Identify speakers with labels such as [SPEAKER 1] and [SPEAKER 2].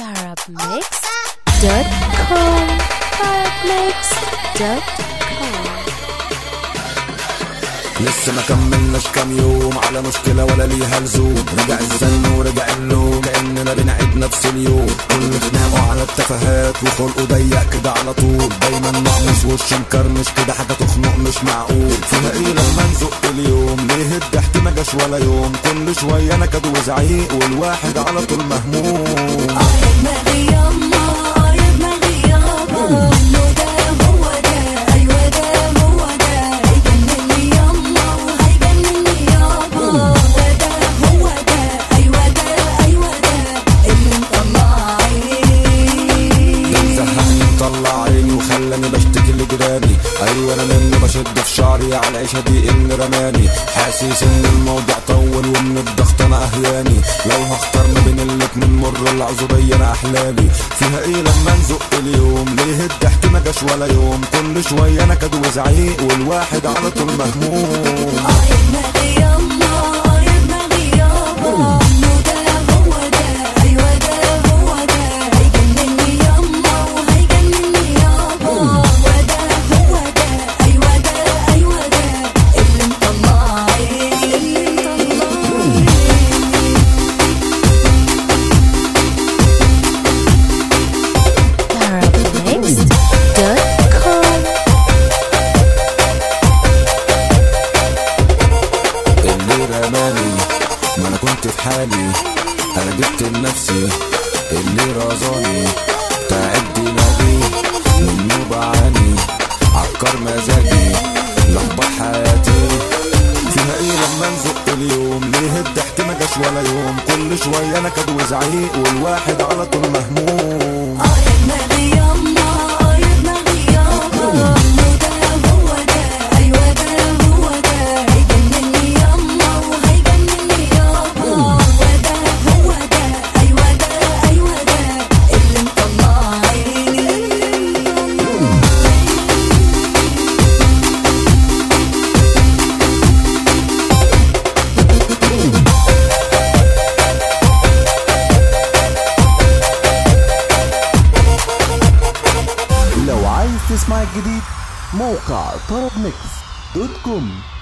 [SPEAKER 1] Arabmix.com Arabmix.com
[SPEAKER 2] لسه ما كملناش كام يوم على مشكلة ولا ليها لزوم رجع الزن ورجع النوم كأننا بنعيد نفس اليوم كل خناقه على التفاهات وخلقه ضيق كده على طول دايما مقمص وش مكرمش كده حاجة تخنق مش معقول فيها ايه لما نزق اليوم ليه الضحك ما جاش ولا يوم كل شوية نكد وزعيق والواحد على طول مهموم ده زهقني مطلع عيني وخلاني بشتكي لجيراني ايوه انا منه بشد في شعري على العيشه دي ان رماني حاسس ان الموضوع طول ومن الضغط انا اهياني لو هختار ما بين الاتنين مر العزوبيه انا احلالي فيها ايه لما نزق اليوم ليه الضحك ما جاش ولا يوم كل شويه نكد وزعيق والواحد على طول مهموم
[SPEAKER 1] Arabmix.com
[SPEAKER 2] اللي رماني ما انا كنت في حالي انا جبت لنفسي اللي رازاني تعب دماغي منه بعاني عكر مزاجي لخبط حياتي فيها ايه لما نزق اليوم ليه الضحك ما جاش ولا يوم كل شويه نكد وزعيق والواحد على طول مهموم
[SPEAKER 3] لو عايز تسمع الجديد موقع طرب ميكس دوت كوم